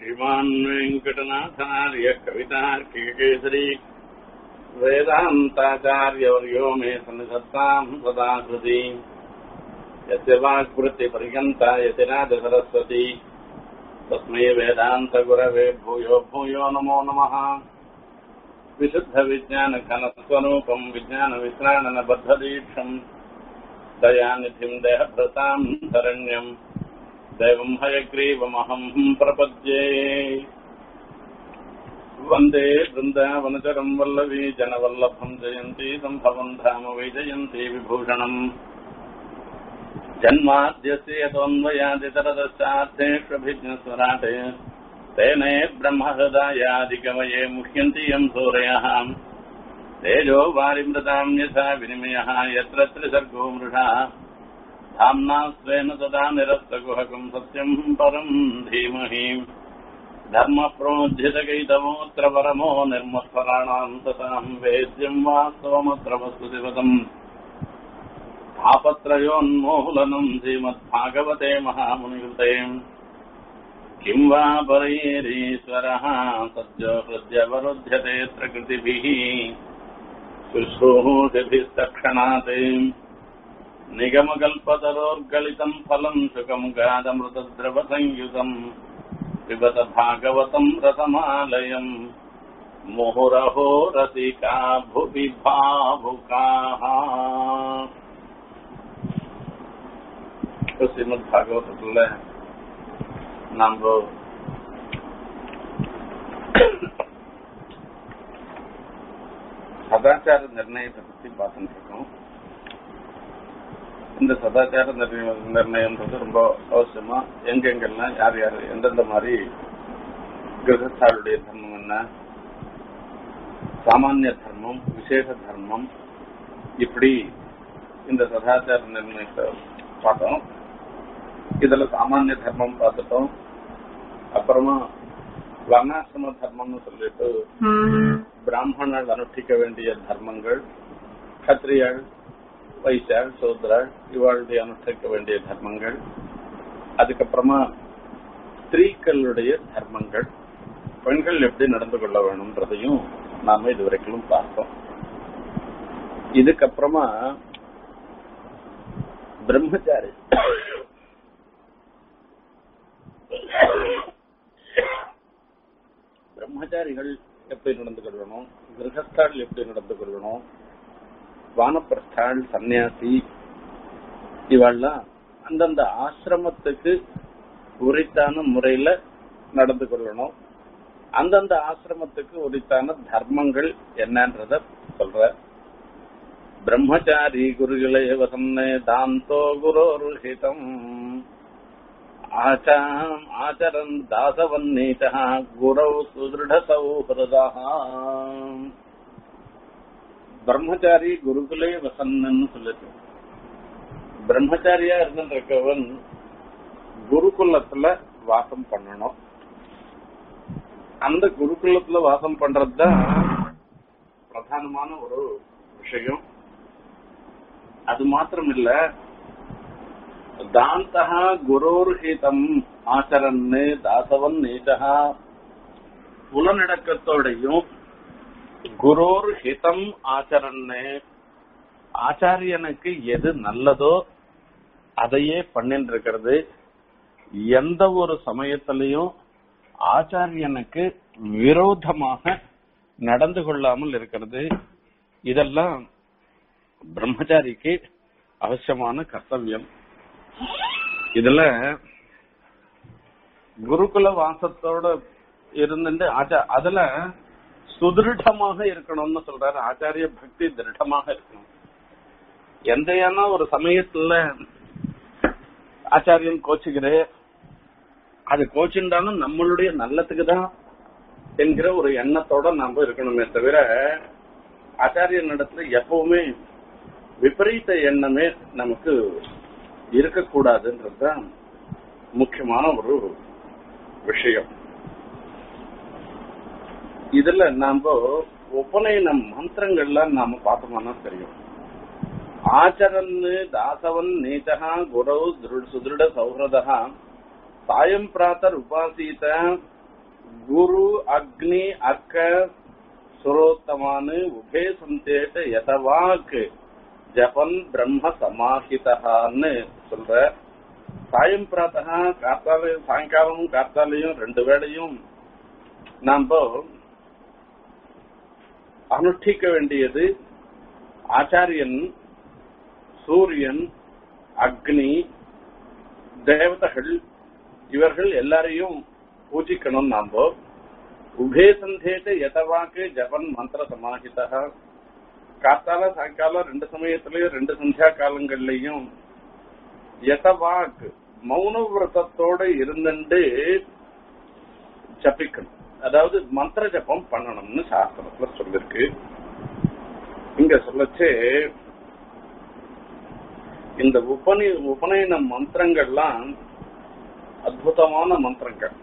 श्रीमान् वेङ्कटनाथार्य कवितार्किककेसरी वेदान्ताचार्यवर्यो मे सन्निधत्ताम् सदा कृति यस्य वाक्वृत्तिपर्यन्ता यतिराजसरस्वती तस्मै वेदान्तगुरवे भूयो भूयो नमो नमः विशुद्धविज्ञानघनस्वरूपम् विज्ञानविश्राणनबद्धदीक्षम् दयानिधिम् देहभृताम् शरण्यम् दैवम् हयग्रीवमहम् प्रपद्ये वन्दे वृन्दावनचरम् वल्लवी जनवल्लभम् जयन्ती सम्भवम् धाम वैजयन्ती विभूषणम् जन्माद्यस्य यतोऽन्वयादितरदश्चार्थेष्वभिज्ञस्वराटे तेने ब्रह्महृदायादिकमये मुह्यन्ति यम् सूरयः तेजो वारिमृताम् यथा विनिमयः यत्र त्रिसर्गो मृषा धाम्ना स्वेन तदा निरस्तगुहकम् सत्यम् परम् धीमहि धर्मप्रोज्झितकैतवोऽत्र परमो निर्मत्सराणाम् तताम् वेद्यम् वास्तवमत्र वस्तुतिवतम् तापत्रयोन्मूलनम् श्रीमद्भागवते महामुनिकृते किम् वा परैरीश्वरः सद्यो हृद्यवरुध्यते प्रकृतिभिः शुश्रूषिभिस्तक्षणात् निगमकल्पतरोर्गलितम् फलम् सुखम् गादमृतद्रवसंयुतम् पिबत भागवतम् रसमालयम् मुहुरहो रसिका भुवि भावुकाः ஸ்ரீமத் பாகவதத்துல நாம சதாச்சார நிர்ணயத்தை பத்தி பார்த்துட்டு இருக்கோம் இந்த சதாச்சார நிர்ணயம் நிர்ணயம்ன்றது ரொம்ப அவசியமா எங்கெங்கெல்லாம் யார் யார் எந்தெந்த மாதிரி கிரகஸ்தாருடைய தர்மம் என்ன சாமானிய தர்மம் விசேஷ தர்மம் இப்படி இந்த சதாச்சார நிர்ணயத்தை பார்த்தோம் இதுல சாமானிய தர்மம் பார்த்துட்டோம் அப்புறமா வர்ணாசிரம தர்மம்னு சொல்லிட்டு பிராமணர்கள் அனுஷ்டிக்க வேண்டிய தர்மங்கள் கத்திரியாள் வைசாள் சூத்ராள் இவாளுடைய அனுஷ்டிக்க வேண்டிய தர்மங்கள் அதுக்கப்புறமா ஸ்திரீக்களுடைய தர்மங்கள் பெண்கள் எப்படி நடந்து கொள்ள வேணும்ன்றதையும் நாம இதுவரைக்கும் பார்த்தோம் இதுக்கப்புறமா பிரம்மச்சாரி பிரம்மச்சாரிகள் எப்படி நடந்து கொள்ளணும் கிரகஸ்தாள் எப்படி நடந்து கொள்ளணும் வானப்பிரஸ்தாள் சன்னியாசி இவெல்லாம் அந்தந்த ஆசிரமத்துக்கு உரித்தான முறையில நடந்து கொள்ளணும் அந்தந்த ஆசிரமத்துக்கு உரித்தான தர்மங்கள் என்னன்றத சொல்ற பிரம்மச்சாரி குருகளே வசன்னே தாந்தோ குரோருஹிதம் ஆச்சாம் ஆச்சரன் தாசவன்னீச்ச குரௌ சுதிருட சௌஹிருதா பிரம்மச்சாரி குருகுலே வசன்னன்னு சொல்லுது பிரம்மச்சாரியா இருந்திருக்கவன் குருகுலத்துல வாசம் பண்ணணும் அந்த குருகுலத்துல வாசம் பண்றதுதான் பிரதானமான ஒரு விஷயம் அது மாத்திரம் இல்ல தாந்தா குரோர்ஹிதம் ஆச்சரன்னு தாசவன் நீச்சா புலநடக்கத்தோடையும் குரோர் ஹிதம் ஆச்சரன்னு ஆச்சாரியனுக்கு எது நல்லதோ அதையே பண்ணிட்டு இருக்கிறது எந்த ஒரு சமயத்திலையும் ஆச்சாரியனுக்கு விரோதமாக நடந்து கொள்ளாமல் இருக்கிறது இதெல்லாம் பிரம்மச்சாரிக்கு அவசியமான கர்த்தவியம் இதுல குருகுல வாசத்தோட இருந்துட்டு ஆச்சா அதுல சுதிருடமாக இருக்கணும்னு சொல்றாரு ஆச்சாரிய பக்தி திருடமாக இருக்கணும் எந்தையான ஒரு சமயத்துல ஆச்சாரியன் கோச்சுக்கிறே அது கோச்சுண்டாலும் நம்மளுடைய நல்லத்துக்கு தான் என்கிற ஒரு எண்ணத்தோட நாம இருக்கணுமே தவிர ஆச்சாரியன் இடத்துல எப்பவுமே விபரீத எண்ணமே நமக்கு இருக்கக்கூடாதுன்றதுதான் முக்கியமான ஒரு விஷயம் இதுல நாம உபநயன மந்திரங்கள்லாம் நாம பார்த்தோம்னா தெரியும் ஆச்சரன்னு தாசவன் நீச்சகா குரவு சுதிருட சௌஹதா சாயம் பிராத்தர் உபாசீத குரு அக்னி அக்க சுரோத்தமானு உபே சந்தேட்ட யதவாக்கு ஜபன் பிரம்ம சமாஹிதகான்னு சொல்ற சாயம் பிராத்தகா காத்தால சாயங்காலமும் காத்தாலையும் ரெண்டு வேளையும் நாம் அனுஷ்டிக்க வேண்டியது ஆச்சாரியன் சூரியன் அக்னி தேவதைகள் இவர்கள் எல்லாரையும் பூஜிக்கணும் நாம உபே சந்தேட்டு எதவாக்கு ஜபன் மந்திர சமாஹிதா காத்தால சாயங்காலம் ரெண்டு சமயத்திலயும் ரெண்டு சந்தியா காலங்கள்லயும் எதவாக்கு மௌன விரதத்தோட இருந்துட்டு ஜபிக்கணும் அதாவது மந்திர ஜபம் பண்ணணும்னு சாஸ்திரத்துல சொல்லிருக்கு இங்க சொல்லச்சு இந்த உபநி உபநயன மந்திரங்கள்லாம் அற்புதமான மந்திரங்கள்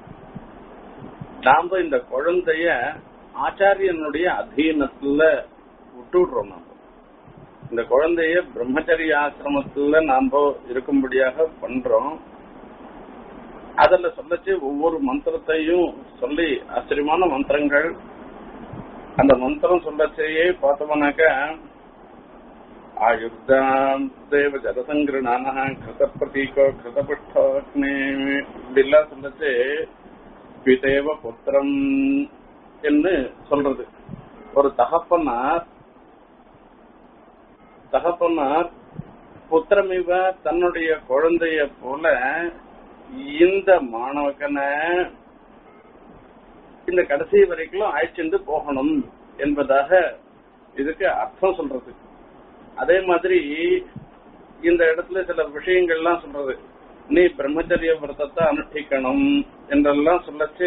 நாம இந்த குழந்தைய ஆச்சாரியனுடைய அதீனத்துல விட்டுடுறோம் நாம இந்த குழந்தைய பிரம்மச்சரிய ஆசிரமத்துல நாம இருக்கும்படியாக பண்றோம் அதுல சொல்லச்சு ஒவ்வொரு மந்திரத்தையும் சொல்லி ஆச்சரியமான மந்திரங்கள் அந்த மந்திரம் சொல்லச்சேயே பார்த்தோம்னாக்க ஆயுர்தாம் தேவ ஜலசங்கிருணான கிருத பிரதீகோ கிருத புஷ்டோக்னே இப்படிலாம் சொல்லச்சு பிதேவ புத்திரம் என்று சொல்றது ஒரு தகப்பனார் தகப்பனார் புத்திரமிவ தன்னுடைய குழந்தைய போல இந்த மாணவக்கனை இந்த கடைசி வரைக்கும் அழைச்சிட்டு போகணும் என்பதாக இதுக்கு அர்த்தம் சொல்றது அதே மாதிரி இந்த இடத்துல சில விஷயங்கள்லாம் சொல்றது நீ பிரம்மச்சரிய விரதத்தை அனுஷ்டிக்கணும் என்றெல்லாம் சொல்லச்சு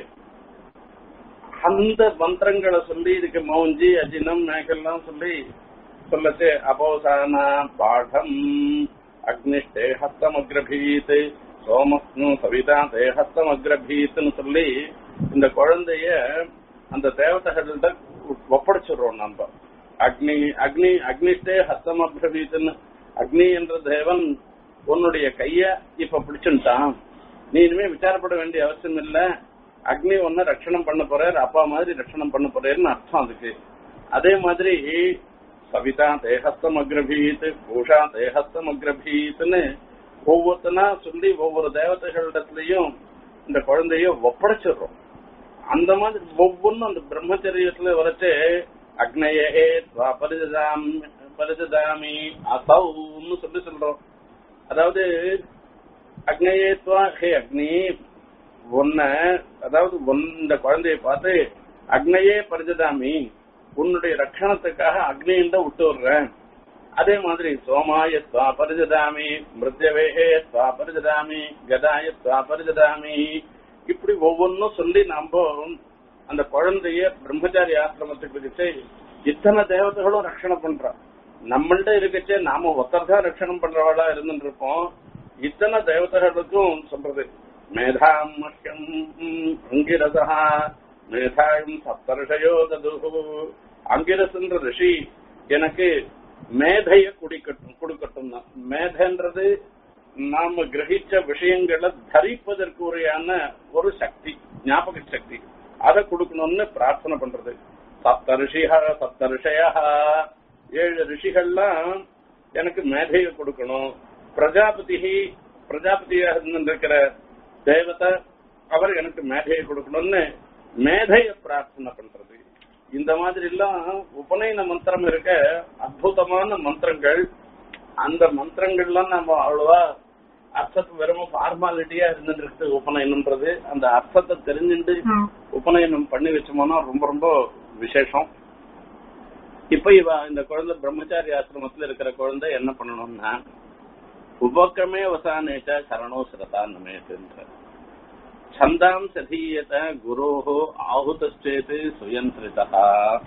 அந்த மந்திரங்களை சொல்லி இதுக்கு மௌஞ்சி அஜினம் மேகெல்லாம் சொல்லி சொல்லச்சு அபோசான பாடம் அக்னிஷ்டே ஹஸ்தம் அக்ரபீத் சோமஸ்னு சவிதா தேஹஸ்தம் அக்ரபீத்னு சொல்லி இந்த குழந்தைய அந்த தேவதைகள்கிட்ட ஒப்படைச்சிடுறோம் நம்ம அக்னி அக்னி அக்னிஷ்டே ஹஸ்தம் அக்ரபீத்னு அக்னி என்ற தேவன் உன்னுடைய கைய இப்ப பிடிச்சுட்டான் நீ இனிமே விசாரப்பட வேண்டிய அவசியம் இல்ல அக்னி ஒன்ன ரட்சணம் பண்ண போறார் அப்பா மாதிரி ரட்சணம் பண்ண போறேன்னு அர்த்தம் அதுக்கு அதே மாதிரி சவிதா தேகஸ்தம் அக்ரபீத் பூஷா தேகஸ்தம் அக்ரபீத்னு ஒவ்வொருத்தனா சொல்லி ஒவ்வொரு தேவதைகளிடத்துலயும் இந்த குழந்தைய ஒப்படைச்சிடுறோம் அந்த மாதிரி ஒவ்வொன்றும் அந்த பிரம்மச்சரியத்துல வரைச்சு அக்னயே பரிதாமி பரிதாமி அசௌன்னு சொல்லி சொல்றோம் அதாவது அக்னேயத்வா ஹே அக்னி ஒன்ன அதாவது இந்த குழந்தைய பார்த்து அக்னையே பரிஜதாமி உன்னுடைய ரட்சணத்துக்காக அக்னியில விட்டு விடுறேன் அதே மாதிரி சோமாயத்வா பரிஜதாமி மிருத்யவேகே துவா பரிஜதாமி கதாயத்வா பரிஜதாமி இப்படி ஒவ்வொன்றும் சொல்லி நாம அந்த குழந்தைய பிரம்மச்சாரி ஆசிரமத்துக்கு வச்சு இத்தனை தேவதைகளும் ரட்சணை பண்றோம் நம்மள்ட இருக்கச்சே நாம ஒருத்தர் தான் ரட்சணம் பண்றவாளா இருந்துட்டு இருப்போம் இத்தனை தேவதைகளுக்கும் சொல்றது மேதாம் மஹ்யம் அங்கிரசா மேதாயும் சப்தர்ஷயோ தது அங்கிரசுன்ற ரிஷி எனக்கு மேதைய குடிக்கட்டும் கொடுக்கட்டும் தான் மேதன்றது நாம கிரகிச்ச விஷயங்களை தரிப்பதற்கு உரையான ஒரு சக்தி ஞாபக சக்தி அதை கொடுக்கணும்னு பிரார்த்தனை பண்றது சப்த ரிஷியா சப்த ரிஷயா ஏழு ரிஷிகள்லாம் எனக்கு மேதையை கொடுக்கணும் பிரஜாபதி பிரஜாபதியாக இருந்திருக்கிற தேவதை அவர் எனக்கு மேதையை கொடுக்கணும்னு மேதைய பிரார்த்தனை பண்றது இந்த மாதிரி எல்லாம் உபநயன மந்திரம் இருக்க அற்புதமான மந்திரங்கள் அந்த மந்திரங்கள்லாம் நம்ம அவ்வளவா அர்த்தத்தை வெறும் ஃபார்மாலிட்டியா இருந்துட்டு இருக்கு உபநயனம்ன்றது அந்த அர்த்தத்தை தெரிஞ்சுட்டு உபநயனம் பண்ணி வச்சோம்னா ரொம்ப ரொம்ப விசேஷம் இப்ப இவ இந்த குழந்தை பிரம்மச்சாரி ஆசிரமத்துல இருக்கிற குழந்தை என்ன பண்ணணும்னா உபக்கமே வசானேச்ச சரணோ சிரதான் நமேன்ற சந்தாம் சதீயத குரோஹோ ஆகுதேது சுயந்திரிதா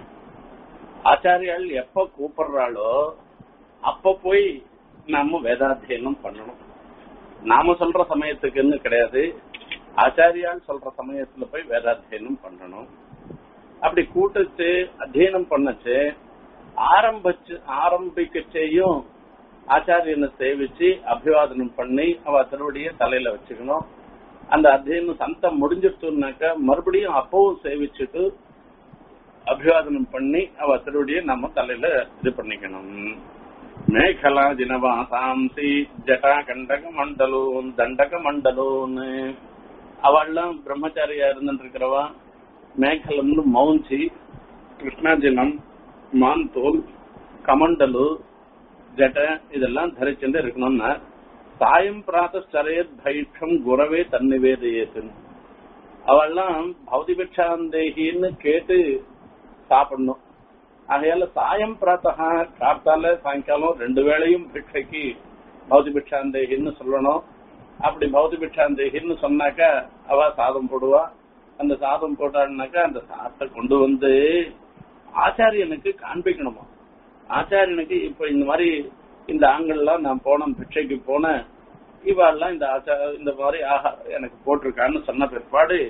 ஆச்சாரியால் எப்ப கூப்பிடுறாளோ அப்ப போய் நாம வேதாத்தியனம் பண்ணணும் நாம சொல்ற சமயத்துக்குன்னு கிடையாது ஆச்சாரியால் சொல்ற சமயத்துல போய் வேதாத்தியனம் பண்ணணும் அப்படி கூட்டச்சு அத்தியனம் பண்ணச்சு ஆரம்பிச்சு ஆரம்பிக்கச்சேயும் ஆச்சாரியனை சேவிச்சு அபிவாதனம் பண்ணி அவ திருவடிய தலையில வச்சுக்கணும் அந்த அத்தியனம் சந்தம் முடிஞ்சிருச்சுனாக்கா மறுபடியும் அப்பவும் சேவிச்சுட்டு அபிவாதனம் பண்ணி அவ திருவடியை நம்ம தலையில இது பண்ணிக்கணும் மேகலா தினவாசாம்சி ஜட்டா கண்டக மண்டலோன் தண்டக மண்டலோன்னு அவள்லாம் பிரம்மச்சாரியா இருந்துட்டு இருக்கிறவா மேகலம்னு மௌஞ்சி கிருஷ்ணாஜினம் மான்தோல் கமண்டலு ஜட இதெல்லாம் தரிச்சுட்டு இருக்கணும்னா சாயம் பிராத்தரேத் பைட்சம் குரவே தன்னிவேதையேத்துன்னு அவெல்லாம் பௌதிபிக்ஷாந்தேகின்னு கேட்டு சாப்பிடணும் ஆகையால சாயம் பிராத்தகா காத்தால சாயங்காலம் ரெண்டு வேளையும் பிக்ஷைக்கு பௌதி பிக்ஷாந்தேகின்னு சொல்லணும் அப்படி பௌதி பிக்ஷாந்தேகின்னு சொன்னாக்கா அவ சாதம் போடுவா அந்த சாதம் போட்டான்னாக்கா அந்த சாதத்தை கொண்டு வந்து ஆச்சாரியனுக்கு காண்பிக்கணுமா ஆச்சாரியனுக்கு இப்ப இந்த மாதிரி இந்த ஆண்கள்லாம் நான் போனேன் பிக்ஷைக்கு போனேன் இவாள்லாம் இந்த ஆச்சார இந்த மாதிரி ஆஹா எனக்கு போட்டிருக்கான்னு சொன்ன பிற்பாடு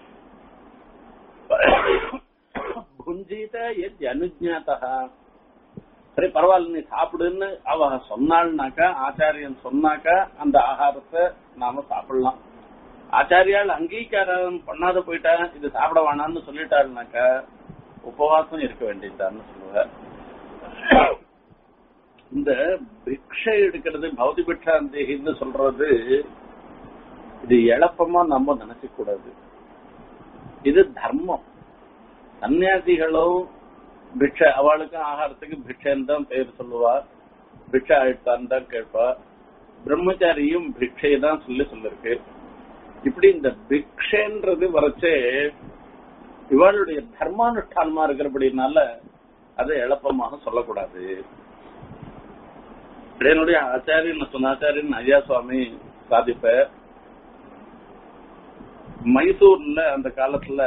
புஞ்சீத எத் அனுஜாத்தா சரி பரவாயில்ல நீ சாப்பிடுன்னு அவ சொன்னாள்னாக்கா ஆச்சாரியன் சொன்னாக்கா அந்த ஆகாரத்தை நாம சாப்பிடலாம் ஆச்சாரியால் அங்கீகாரம் பண்ணாத போயிட்டா இது சாப்பிட வேணாம்னு சொல்லிட்டாருனாக்கா உபவாசம் இருக்க வேண்டியதுதான்னு சொல்லுவார் இந்த பிக்ஷை எடுக்கிறது பௌதி பிக்ஷாந்தேகின்னு சொல்றது இது எளப்பமா நம்ம நினைக்க கூடாது இது தர்மம் சன்னியாசிகளும் பிக்ஷை அவளுக்கும் ஆகாரத்துக்கு பிக்ஷைன்னு தான் பெயர் சொல்லுவா பிக்ஷை ஆயிட்டான்னு தான் கேட்பா பிரம்மச்சாரியும் பிக்ஷை தான் சொல்லி சொல்லிருக்கு இப்படி இந்த பிக்ஷைன்றது வரைச்சே இவளுடைய தர்மானுஷ்டானமா இருக்கிறபடினால அதை எளப்பமாக சொல்லக்கூடாது என்னுடைய ஆச்சாரியன் சொன்ன ஆச்சாரியன் ஐயா சுவாமி சாதிப்ப மைசூர்ல அந்த காலத்துல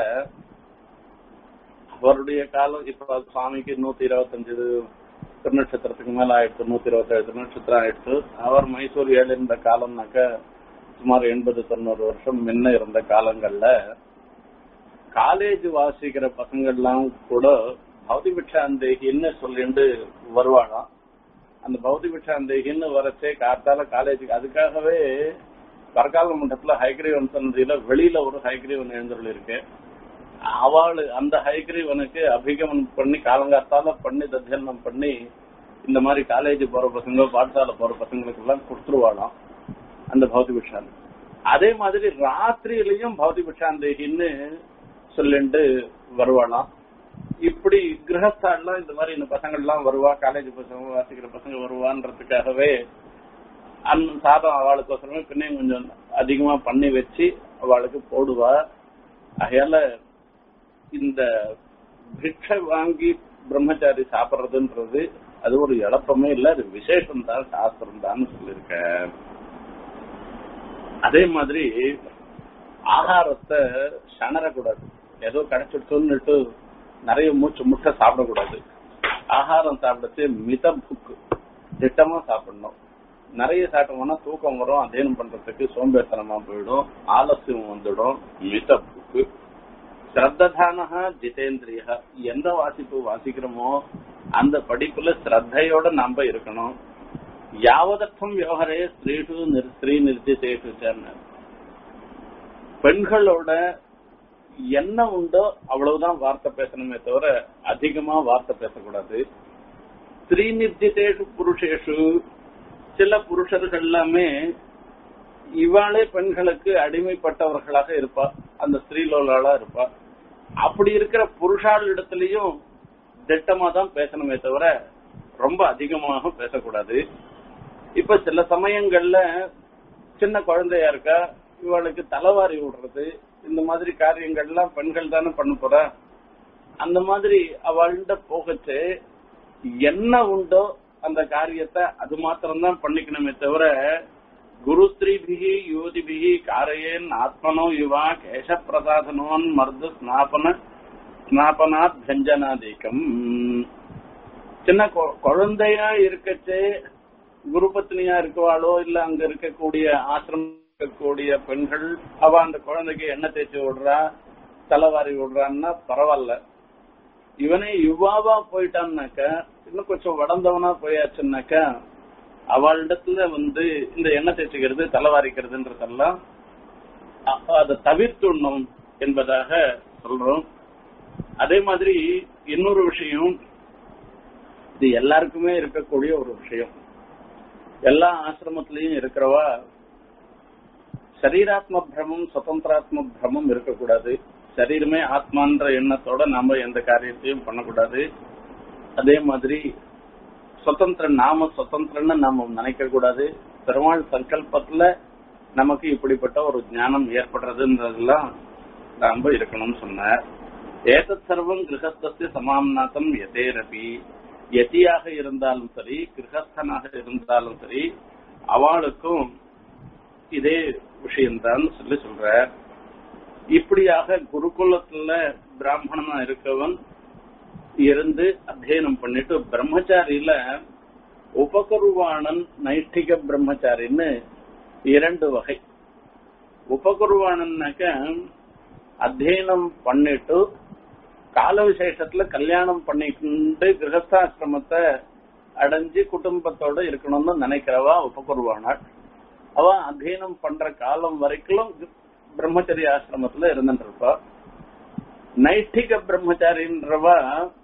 அவருடைய காலம் இப்ப சுவாமிக்கு நூத்தி இருபத்தஞ்சு திருநட்சத்திரத்துக்கு மேல ஆயிடுச்சு நூத்தி இருபத்தேழு திருநட்சத்திரம் ஆயிடுச்சு அவர் மைசூர் ஏழு இருந்த காலம்னாக்க சுமார் எண்பது தொண்ணூறு வருஷம் முன்ன இருந்த காலங்கள்ல காலேஜ் வாசிக்கிற பசங்கள்லாம் கூட பௌதிபிக்ஷாந்தேகின்னு சொல்லிட்டு வருவாளாம் அந்த பௌதிபிக்ஷாந்தேகின்னு வரச்சே காத்தால காலேஜுக்கு அதுக்காகவே பரகால மண்டபத்துல ஹைகிரீவன் சன்னதியில வெளியில ஒரு ஹைகிரீவன் எழுந்துள்ள இருக்கு அவளு அந்த ஹைகிரீவனுக்கு அபிகமனம் பண்ணி காலங்காத்தால பண்ணி தத்தியனம் பண்ணி இந்த மாதிரி காலேஜ் போற பசங்க பாடசாலை போற பசங்களுக்கு எல்லாம் கொடுத்துருவாளாம் அந்த பௌதிபிக்ஷாந்தி அதே மாதிரி ராத்திரியிலையும் பௌதிபிக்ஷாந்தேகின்னு சொல்லிட்டு வருவாளாம் இப்படி கிரகஸ்தாலாம் இந்த மாதிரி இந்த பசங்க எல்லாம் வருவா காலேஜ் பசங்க வாசிக்கிற பசங்க வருவான்றதுக்காகவே அந்த சாதம் அவளுக்கோசரமே பின்னையும் கொஞ்சம் அதிகமா பண்ணி வச்சு அவளுக்கு போடுவா அதையால இந்த பிக்ஷை வாங்கி பிரம்மச்சாரி சாப்பிடுறதுன்றது அது ஒரு இழப்பமே இல்ல அது விசேஷம் தான் சாஸ்திரம் தான் சொல்லியிருக்க அதே மாதிரி ஆகாரத்தை சணரக்கூடாது ஏதோ கிடைச்சிடுச்சுன்னுட்டு நிறைய மூச்சு முட்டை சாப்பிடக்கூடாது ஆகாரம் சாப்பிடச்சு மித புக்கு திட்டமா சாப்பிடணும் நிறைய சாப்பிட்டோம்னா தூக்கம் வரும் அध्यயனம் பண்றதுக்கு சோம்பேத்தனமா போயிடும் ஆலசியம் வந்துடும் மித புக்கு ஸ்ரத்ததானஹா ஜிதேந்திரிய எந்த வாசிப்பு வாசிக்கிறோமோ அந்த படிப்புல ஸ்ரத்தையோட நாம இருக்கணும் யாவதர்த்தம் விவகாரே ஸ்திரீஷு நிர்- ஸ்திரீ நிர்திசேஷு பெண்களோட என்ன உண்டோ அவ்வளவுதான் வார்த்தை பேசணுமே தவிர அதிகமா வார்த்தை பேசக்கூடாது ஸ்திரீ நிர்ஜிதேஷு புருஷேஷு சில புருஷர்கள் எல்லாமே இவாளே பெண்களுக்கு அடிமைப்பட்டவர்களாக இருப்பா அந்த ஸ்திரீலோலாளா இருப்பா அப்படி இருக்கிற புருஷாள் இடத்துலயும் திட்டமா தான் பேசணுமே தவிர ரொம்ப அதிகமாக பேசக்கூடாது இப்ப சில சமயங்கள்ல சின்ன குழந்தையா இருக்கா இவளுக்கு தலைவாரி விடுறது இந்த மாதிரி காரியங்கள்லாம் பெண்கள் தானே பண்ண போறா அந்த மாதிரி அவள்கிட்ட போகச்சு என்ன உண்டோ அந்த காரியத்தை அது மாத்திரம்தான் பண்ணிக்கணுமே தவிர குரு ஸ்திரீபிகி யுவதிபிகி காரையேன் ஆத்மனோ யுவா கேச பிரசாதனோன் மர்த ஸ்நாபன ஸ்நாபனாத் பஞ்சனாதீகம் சின்ன கொ- குழந்தையா இருக்கச்சே குரு பத்னியா இருக்கவாளோ இல்ல அங்க இருக்கக்கூடிய ஆசிரமம் இருக்கக்கூடிய பெண்கள் அவ அந்த குழந்தைக்கு எண்ணெய் தேய்ச்சி விடுறா தலைவாரி விடுறான்னா பரவாயில்ல இவனே யுவாவா போயிட்டான்னாக்க இன்னும் கொஞ்சம் வளர்ந்தவனா போயாச்சுன்னாக்கா அவளிடத்துல வந்து இந்த எண்ணெய் தேய்ச்சிக்கிறது தலைவாரிக்கிறதுன்றதெல்லாம் அ- அதை தவிர்த்துடணும் என்பதாக சொல்றோம் அதே மாதிரி இன்னொரு விஷயம் இது எல்லாருக்குமே இருக்கக்கூடிய ஒரு விஷயம் எல்லா ஆசிரமத்திலையும் இருக்கிறவா சரீராத்ம பிரமம் சுதந்திராத்ம பிரமம் இருக்கக்கூடாது சரீரமே ஆத்மான்ற எண்ணத்தோட நாம எந்த காரியத்தையும் பண்ணக்கூடாது அதே மாதிரி சுதந்திர நாம சுதந்திரன்னு நாம நினைக்க கூடாது பெருமாள் சங்கல்பத்துல நமக்கு இப்படிப்பட்ட ஒரு ஞானம் ஏற்படுறதுன்றதெல்லாம் நாம இருக்கணும்னு சொன்னார் ஏதத் சர்வம் கிரகஸ்தஸ்ய சமாம்நாதம் எதேரபி யதியாக இருந்தாலும் சரி கிரகஸ்தனாக இருந்தாலும் சரி அவளுக்கும் இதே விஷயம்தான் சொல்லி சொல்ற இப்படியாக குருகுலத்துல பிராமணனா இருக்கவன் இருந்து அத்தியனம் பண்ணிட்டு பிரம்மச்சாரியில உபகுருவாணன் நைஷ்டிக பிரம்மச்சாரின்னு இரண்டு வகை உபகுருவாணன்னாக்க அத்தியனம் பண்ணிட்டு கால விசேஷத்துல கல்யாணம் பண்ணிக்கிண்டு கிரகஸ்தாசிரமத்தை அடைஞ்சு குடும்பத்தோட இருக்கணும்னு நினைக்கிறவா உபகுருவானாள் அவ அத்தியனம் பண்ற காலம் வரைக்கும் பிரம்மச்சரிய ஆசிரமத்துல இருந்துட்டு இருப்பா நைஷ்டிக பிரம்மச்சாரின்றவா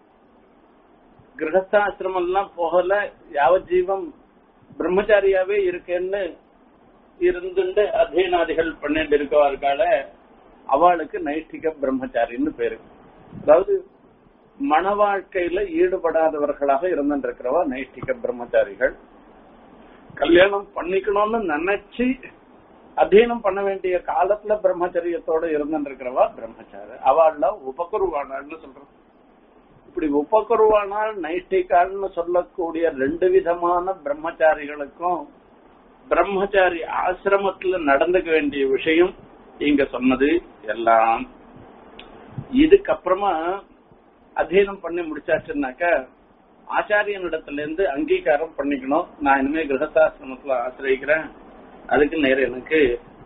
கிரகஸ்தாசிரமம் எல்லாம் போகல யாவ ஜீவம் பிரம்மச்சாரியாவே இருக்கேன்னு இருந்துட்டு அத்தியனாதிகள் பண்ணிட்டு இருக்கவாருக்கால அவளுக்கு நைஷ்டிக பிரம்மச்சாரின்னு பேரு அதாவது மன வாழ்க்கையில ஈடுபடாதவர்களாக இருந்திருக்கிறவா நைஷ்டிக பிரம்மச்சாரிகள் கல்யாணம் பண்ணிக்கணும்னு நினைச்சு அத்தியனம் பண்ண வேண்டிய காலத்துல பிரம்மச்சரியத்தோட இருந்திருக்கிறவா பிரம்மச்சாரி அவள்ல உபகுருவானாள்னு சொல்றோம் இப்படி உபகுருவானால் நைஷ்டிகால்னு சொல்லக்கூடிய ரெண்டு விதமான பிரம்மச்சாரிகளுக்கும் பிரம்மச்சாரி ஆசிரமத்துல நடந்துக்க வேண்டிய விஷயம் இங்க சொன்னது எல்லாம் இதுக்கப்புறமா அத்தியனம் பண்ணி முடிச்சாச்சுன்னாக்க ஆச்சாரியனிடத்துல இருந்து அங்கீகாரம் பண்ணிக்கணும் நான் இனிமே கிரகஸ்தாசிரமத்துல ஆசிரியக்கிறேன் அதுக்கு நேரம் எனக்கு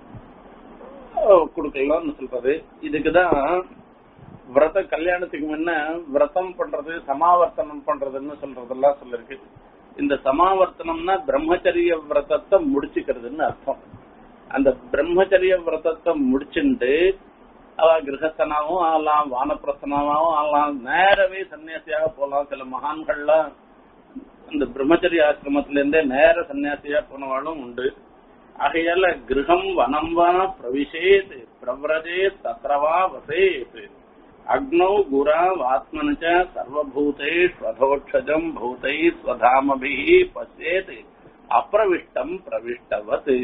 அஹ், கொடுக்கலாம்னு சொல்றது இதுக்குதான் விரத கல்யாணத்துக்கு முன்ன விரதம் பண்றது சமாவர்த்தனம் பண்றதுன்னு சொல்றதெல்லாம் சொல்லிருக்கு இந்த சமாவர்த்தனம்னா பிரம்மச்சரிய விரதத்தை முடிச்சுக்கிறதுன்னு அர்த்தம் அந்த பிரம்மச்சரிய விரதத்தை முடிச்சுண்டு அவ கிரகஸ்தனாவும் ஆகலாம் வானப்பிரஸ்தனாவும் ஆகலாம் நேரவே சன்னியாசியாக போகலாம் சில மகான்கள்லாம் இந்த பிரம்மச்சரிய ஆசிரமத்தில இருந்தே நேர சன்னியாசியா போனவாளும் உண்டு ஆகையால கிரகம் வனம் வா பிரவிசேத் பிரவ்ரஜே தத்ரவா வசேத் அக்னௌ குராவ் ஆத்மனச்ச சர்வபூதேஷ்வதோட்சஜம் பூதை ஸ்வதாமபி பசேத் அப்பிரவிஷ்டம் பிரவிஷ்டவத்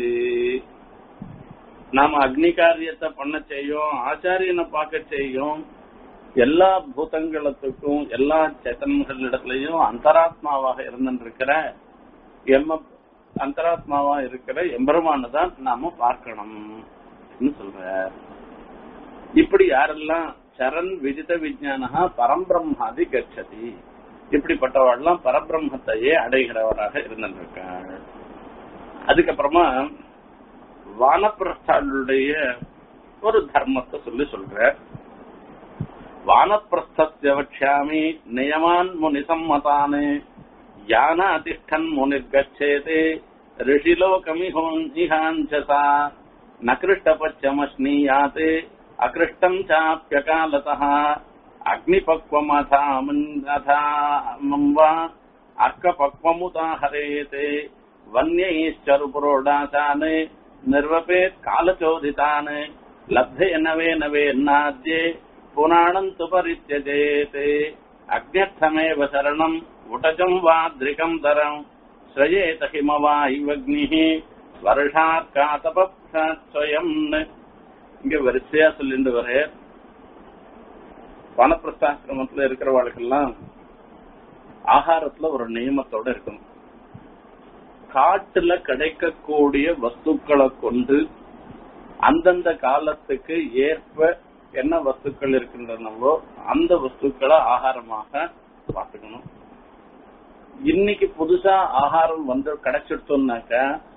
நாம அக்னி காரியத்தை பண்ண செய்யும் ஆச்சாரியனை பார்க்க செய்யும் எல்லா பூதங்களத்துக்கும் எல்லா சேத்தன்களிடத்திலையும் அந்தராத்மாவாக இருந்திருக்கிற எம்ம அந்தராத்மாவா இருக்கிற எம்பெருமானை தான் நாம பார்க்கணும் சொல்ற இப்படி யாரெல்லாம் சரண் விஜித விஜயானகா பரம்பிரம்மாதி கச்சதி இப்படிப்பட்டவெல்லாம் பரபிரம்மத்தையே அடைகிறவராக இருந்திருக்காள் அதுக்கப்புறமா வானப்பிரஸ்தாளுடைய ஒரு தர்மத்தை சொல்லி சொல்ற வானப்பிரஸ்தஸ்ய வக்ஷாமி நியமான் முனி சம்மதானே யான அதிஷ்டன் முனிர்கச்சேதே ரிஷிலோகமிஹோன் இஹாஞ்சசா நகிருஷ்டபச்சமஸ்னீயாத் அகிருஷ்டம் சாப்பியகாலதः அக்னிபக்வமதாமம் வா அர்க்கபக்வமுதாஹரேத் வன்யைश्चरुपुरोडाचान् निर्वपेत् कालचोदितान् लब्धेन वेन वेन्नाद्ये पुराणम् तु परित्यजेत् अग्न्यर्थमेव शरणम् उटजम् वाद्रिकम् दरम् श्रयेत हिमवायुवग्निः வருஷாத் காத்தபம் இங்க வரிசையா சொல்லிட்டு வர வனப்பிரஸ்தாசிரமத்துல இருக்கிறவாளுக்கெல்லாம் ஆகாரத்துல ஒரு நியமத்தோட இருக்கணும் காட்டுல கிடைக்கக்கூடிய வஸ்துக்களை கொண்டு அந்தந்த காலத்துக்கு ஏற்ப என்ன வஸ்துக்கள் இருக்கின்றனவோ அந்த வஸ்துக்களை ஆகாரமாக பார்த்துக்கணும் இன்னைக்கு புதுசா ஆகாரம் வந்து கிடைச்சிட்டோம்னாக்க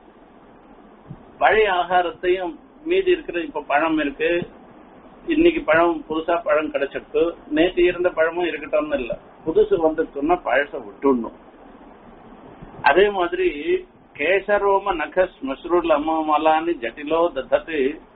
பழைய ஆகாரத்தையும் மீதி இருக்கிற இப்ப பழம் இருக்கு இன்னைக்கு பழம் புதுசா பழம் கிடைச்சிட்டு நேற்று இருந்த பழமும் இருக்கட்டும்னு இல்ல புதுசு வந்துட்டோம்னா பழச விட்டுடணும் அதே மாதிரி கேசரோம நக ஸ்மஸ்ருல் அம்மலான்னு ஜட்டிலோ தத்தத்து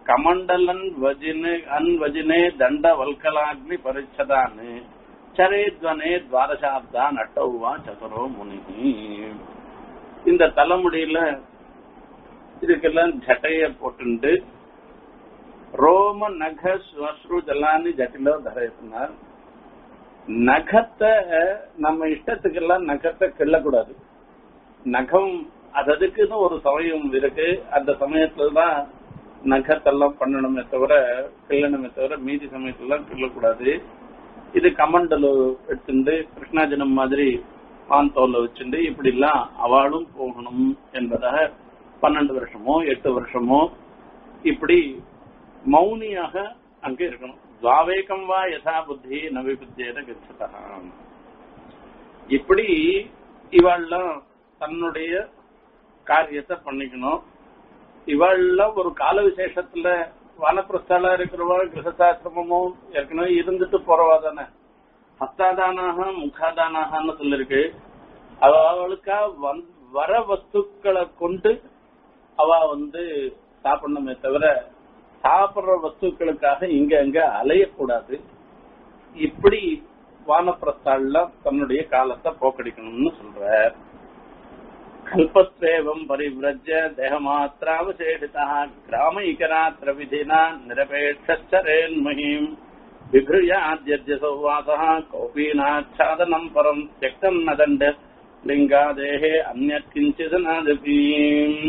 கமண்டலன் வஜினே அன்வஜினே தண்ட வல்கலாக்னி பரிச்சதான்னு சரேத்வனே துவாரசாப்தா நட்டௌவா சதுரோ முனி இந்த தலைமுடியில இதுக்கெல்லாம் ஜட்டைய போட்டுண்டு ரோம நக ஸ்வஸ்ரு ஜலானி ஜட்டிலோ தரேசினார் நகத்தை நம்ம இஷ்டத்துக்கெல்லாம் நகத்தை கிள்ளக்கூடாது நகம் அததுக்குன்னு ஒரு சமயம் இருக்கு அந்த சமயத்துலதான் நகத்தெல்லாம் பண்ணணுமே தவிர கிள்ளணுமே தவிர மீதி சமயத்துலாம் கிள்ளக்கூடாது இது கமண்டலு எடுத்துட்டு கிருஷ்ணாஜனம் மாதிரி பான் தோல்ல வச்சுட்டு இப்படி எல்லாம் அவளும் போகணும் என்பதாக பன்னெண்டு வருஷமோ எட்டு வருஷமோ இப்படி மௌனியாக அங்க இருக்கணும் துவாவேகம் வா யதா புத்தி நவிபுத்தியத கச்சதா இப்படி இவாள்லாம் தன்னுடைய காரியத்தை பண்ணிக்கணும் இவாள்லாம் ஒரு கால விசேஷத்துல வனப்பிரஸ்தாலா இருக்கிறவா கிரகசாசிரமமோ ஏற்கனவே இருந்துட்டு போறவா தானே ஹஸ்தாதானாக முகாதானாகன்னு சொல்லிருக்கு அவளுக்கா வர வஸ்துக்களை கொண்டு அவ வந்து சாப்பிடணுமே தவிர சாப்பிடுற வஸ்துக்களுக்காக இங்க அங்க அலையக்கூடாது இப்படி வானப்பிரஸ்தாள்லாம் தன்னுடைய காலத்தை போக்கடிக்கணும்னு சொல்ற கல்பஸ்வேவம் பரிவிரஜ தேகமாத்திராவசேஷிதா கிராமைகராத்திர விதினா நிரபேட்சரேன்மஹீம் விபிருயாத்யர்ஜ சௌவாசः கௌபீனாச்சாதனம் பரம் தியக்தம் ந தண்ட லிங்காதேகே அந்நத் கிஞ்சித் நாதபீம்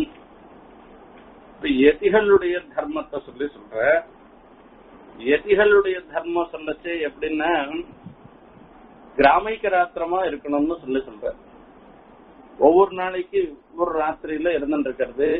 யதிகளுடைய தர்மத்தை சொல்லி சொல்ற யதிகளுடைய தர்மம் சொல்லச்சு எப்படின்னா கிராமிக ராத்திரமா இருக்கணும்னு சொல்லி சொல்ற ஒவ்வொரு நாளைக்கு ஒரு ராத்திரியில இருந்துட்டு இருக்கிறது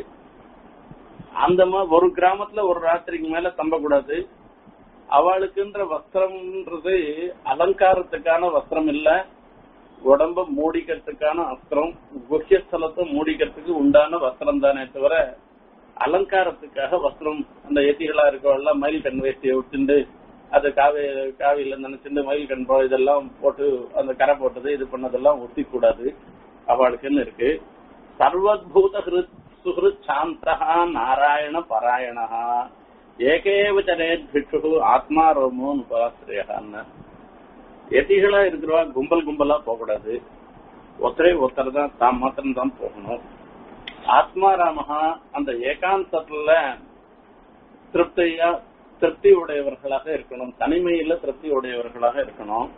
அந்த மாதிரி ஒரு கிராமத்துல ஒரு ராத்திரிக்கு மேல தம்பக்கூடாது அவளுக்குன்ற வஸ்திரம்ன்றது அலங்காரத்துக்கான வஸ்திரம் இல்ல உடம்ப மூடிக்கிறதுக்கான அஸ்திரம் குஹ்யஸ்தலத்தை மூடிக்கிறதுக்கு உண்டான வஸ்திரம் தானே தவிர அலங்காரத்துக்காக வஸ்திரம் அந்த எத்திகளா இருக்கவெல்லாம் மயில் கண் வேஷ்டியை விட்டுண்டு அது காவி காவியில நினைச்சுட்டு மயில் கண் போ- இதெல்லாம் போட்டு அந்த கரை போட்டது இது பண்ணதெல்லாம் ஒத்தி கூடாது அவளுக்குன்னு இருக்கு சர்வத்பூத ஹிருத் சுஹிருத் சாந்தா நாராயண பராயணா ஏகேவ ஜனேத் பிக்ஷு ஆத்மா ரோமோ உபாசிரியான்னு எதிகளா இருக்கிறவா கும்பல் கும்பலா போகக்கூடாது ஒத்தரே ஒருத்தர் தான் தான் மாத்திரம் தான் போகணும் ஆத்மாராமஹா அந்த ஏகாந்தத்துல திருப்தியா திருப்தி உடையவர்களாக இருக்கணும் தனிமையில திருப்தி உடையவர்களாக இருக்கணும்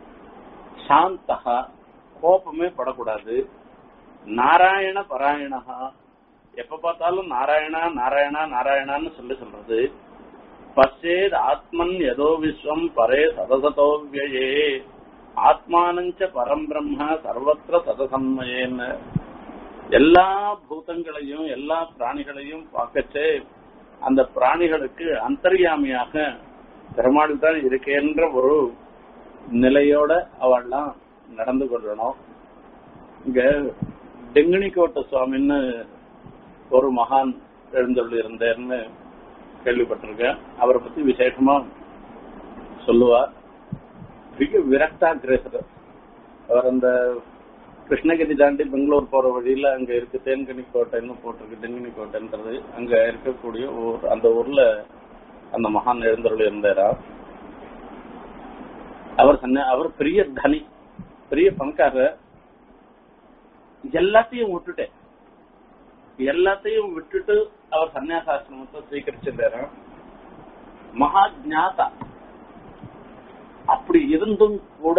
சாந்தகா கோபமே படக்கூடாது நாராயண பராயணகா எப்ப பார்த்தாலும் நாராயணா நாராயணா நாராயணான்னு சொல்லி சொல்றது பச்சேத் ஆத்மன் யதோ விஸ்வம் பரே சதசதோவியே ஆத்மானஞ்ச பரம் பிரம்ம சர்வத்திர சதசன்மயேன்னு எல்லா பூதங்களையும் எல்லா பிராணிகளையும் பார்க்கச்சே அந்த பிராணிகளுக்கு அந்தர்யாமியாக பெருமாள் தான் இருக்கேன்ற ஒரு நிலையோட அவள்லாம் நடந்து கொள்ளணும் இங்க டெங்கினிக்கோட்டை சுவாமின்னு ஒரு மகான் எழுந்தொள்ளி இருந்தார்னு கேள்விப்பட்டிருக்கேன் அவரை பத்தி விசேஷமா சொல்லுவார் மிக விரக்தாகிரேசர் அவர் அந்த கிருஷ்ணகிரி தாண்டி பெங்களூர் போற வழியில அங்க இருக்கு தேன்கனி கோட்டைன்னு போட்டிருக்கு டெங்கினி கோட்டைன்றது அங்க இருக்கக்கூடிய ஊர் அந்த ஊர்ல அந்த மகான் எழுந்தருள் இருந்தாரா அவர் சொன்ன அவர் பெரிய தனி பெரிய பணக்காரர் எல்லாத்தையும் விட்டுட்டேன் எல்லாத்தையும் விட்டுட்டு அவர் சன்னியாசாசிரமத்தை ஸ்வீகரிச்சிருந்தாரு மகா ஜாதா அப்படி இருந்தும் கூட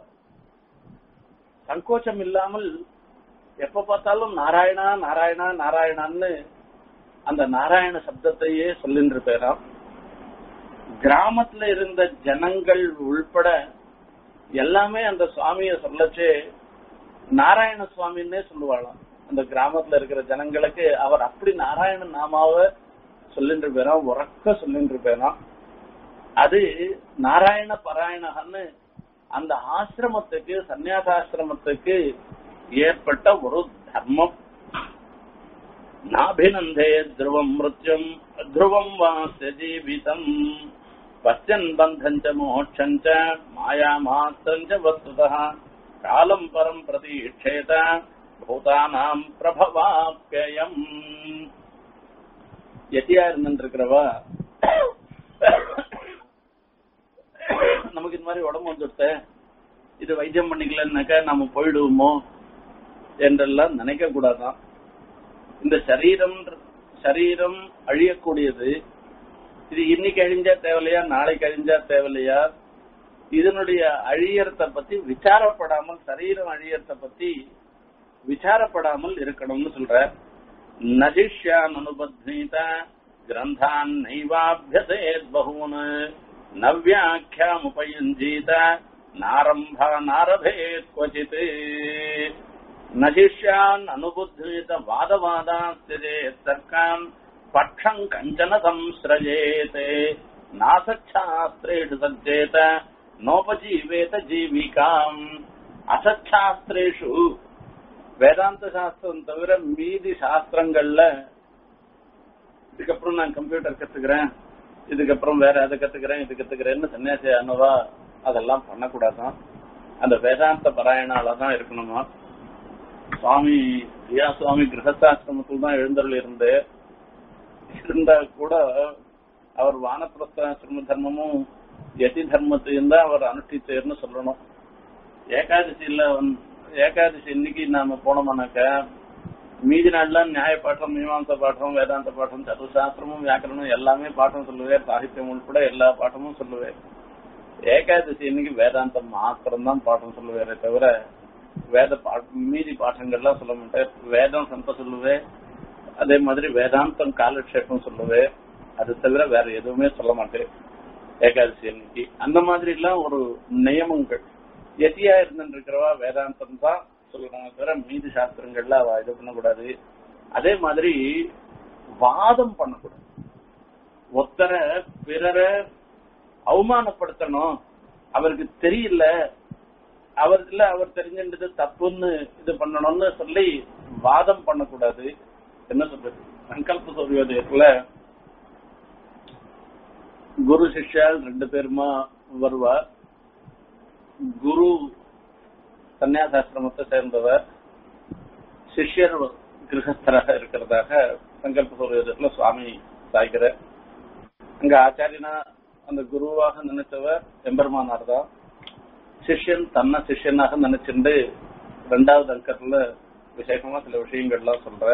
சங்கோச்சம் இல்லாமல் எப்ப பார்த்தாலும் நாராயணா நாராயணா நாராயணான்னு அந்த நாராயண சப்தத்தையே சொல்லிட்டு இருப்பாராம் கிராமத்துல இருந்த ஜனங்கள் உள்பட எல்லாமே அந்த சுவாமிய சொல்லச்சே நாராயண சுவாமின்னே சொல்லுவாளாம் அந்த கிராமத்துல இருக்கிற ஜனங்களுக்கு அவர் அப்படி நாராயண நாமாவை சொல்லிட்டு இருப்பாராம் உறக்க சொல்லிட்டு இருப்பாராம் அது நாராயண பராயணகன்னு அந்த ஆசிரமத்துக்கு சந்நியாசாசிரமத்துக்கு ஏற்பட்ட ஒரு தர்மம் நாபிநந்தே துருவம் மிருத்யும் துருவம் வாச ஜீவிதம் பச்சன் பந்தஞ்ச மோட்சஞ்ச மாயா மாத்தஞ்ச வஸ்துதா காலம் பரம் பிரதீட்சேத பூதானாம் பிரபவாப்யயம் எத்தியா இருந்துருக்கிறவா நமக்கு இந்த மாதிரி உடம்பு வந்துடுத்த இது வைத்தியம் பண்ணிக்கலன்னாக்கா நம்ம போயிடுவோமோ என்றெல்லாம் நினைக்க கூடாதான் இந்த சரீரம் சரீரம் அழியக்கூடியது இது இன்னைக்கு அழிஞ்சா தேவையில்லையா நாளைக்கு அழிஞ்சா தேவையில்லையா இதனுடைய அழியறத பத்தி விசாரப்படாமல் சரீரம் அழியறத பத்தி விசாரப்படாமல் இருக்கணும்னு சொல்ற நஜிஷ்யான் அனுபத்னீத கிரந்தான் நைவாபியசேத் பகூன் நவ்யாக்கியாமுபயுஞ்சீத நாரம்பா நாரபேத் क्वचित् நஜிஷ்யான் அனுபுத்னீத வாதவாதாஸ்திரேத் தர்க்கான் பட்சம் கஞ்சன சம்ஸ்ரஜேத் நாசச்சாஸ்திரேஷு சஜ்ஜேத நோபஜீவேத ஜீவிகாம் அசச்சாஸ்திரேஷு வேதாந்த சாஸ்திரம் தவிர மீதி சாஸ்திரங்கள்ல இதுக்கப்புறம் நான் கம்ப்யூட்டர் கத்துக்கிறேன் இதுக்கப்புறம் வேற அதை கத்துக்கிறேன் இது கத்துக்கிறேன்னு சன்னியாசி அனுவா அதெல்லாம் பண்ணக்கூடாதான் அந்த வேதாந்த பராயணால தான் இருக்கணுமா சுவாமி ஐயா சுவாமி கிரகஸ்தாசிரமத்தில் தான் எழுந்தருள் இருந்து இருந்தா கூட அவர் வானப்பிரஸ்தாசிரம தர்மமும் யதி தர்மத்தையும் தான் அவர் அனுஷ்டிச்சார்னு சொல்லணும் ஏகாதசியில வந்து ஏகாதசி இன்னைக்கு நாம போனோம்னாக்க மீதி நாள்லாம் நியாய பாட்டம் மீமாம்ச பாட்டம் வேதாந்த பாட்டம் சதுசாஸ்திரமும் வியாக்கரணம் எல்லாமே பாட்டம் சொல்லுவேன் சாகித்யம் உள்பட எல்லா பாட்டமும் சொல்லுவேன் ஏகாதசி இன்னைக்கு வேதாந்தம் மாத்திரம் தான் பாட்டம் சொல்லுவேரே தவிர வேத மீதி பாட்டங்கள்லாம் சொல்ல மாட்டேன் வேதம் சம்ப சொல்லுவேன் அதே மாதிரி வேதாந்தம் காலக்ஷேபம் சொல்லுவேன் அது தவிர வேற எதுவுமே சொல்ல மாட்டேன் ஏகாதசி அன்னைக்கு அந்த மாதிரி எல்லாம் ஒரு நியமங்கள் எத்தியா இருந்துருக்கிறவா வேதாந்தம் தான் சொல்லணும் தவிர மீதி சாஸ்திரங்கள்ல அவ இது பண்ணக்கூடாது அதே மாதிரி வாதம் பண்ணக்கூடாது ஒத்தரை பிறரை அவமானப்படுத்தணும் அவருக்கு தெரியல அவர் இல்ல அவர் தெரிஞ்சின்றது தப்புன்னு இது பண்ணணும்னு சொல்லி வாதம் பண்ணக்கூடாது என்ன சொல்றது சங்கல்ப சூரியோதயத்துல குரு சிஷ்யால் ரெண்டு பேருமா வருவா குரு சன்னியாசாசிரமத்தை சேர்ந்தவர் சிஷ்யர் கிரகஸ்தராக இருக்கிறதாக சங்கல்ப சூரியோதயத்துல சுவாமி சாய்கிற அங்க ஆச்சாரியனா அந்த குருவாக நினைச்சவர் எம்பெருமானார் தான் சிஷ்யன் தன்னை சிஷ்யனாக நினைச்சிருந்து ரெண்டாவது அங்கத்துல விசேஷமா சில விஷயங்கள்லாம் சொல்ற